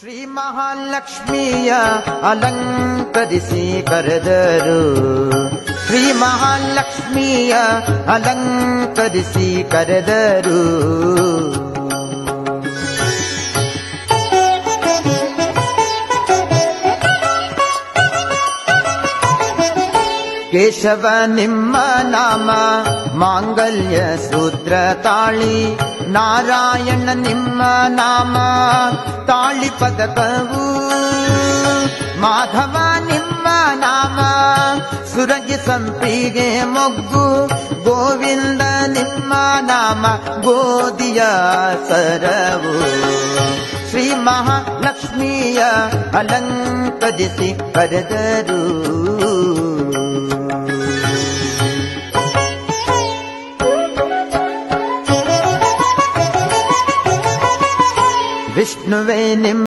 ಶ್ರೀ ಮಹಾಲಕ್ಷ್ಮಿಯ ಅಲಂಕರಿಸಿ ಕರೆದರು ಶ್ರೀ ಮಹಾಲಕ್ಷ್ಮಿಯ ಅಲಂಕರಿಸಿ ಕರೆದರು ಕೇಶವ ನಿಮ್ಮ ನಾಮ ಮಾಂಗಲ್ಯ ಸೂತ್ರ ತಾಳಿ ನಾರಾಯಣ ನಿಮ್ಮ ನಾಮ ತಾಳಿ ಪದಕವು ಮಾಧವ ನಿಮ್ಮ ನಾಮ ಸುರಗಿ ಸಂಪಿಗೆ ಮೊಗ್ಗು ಗೋವಿಂದ ನಿಮ್ಮ ನಾಮ ಗೋದಿಯ ಸರವು ಶ್ರೀ ಮಹಾಲಕ್ಷ್ಮಿಯ ಅಲಂಕರಿಸಿ ಕರೆದರು ವಿಷ್ಣುವೇ ನಿಮ್ಮ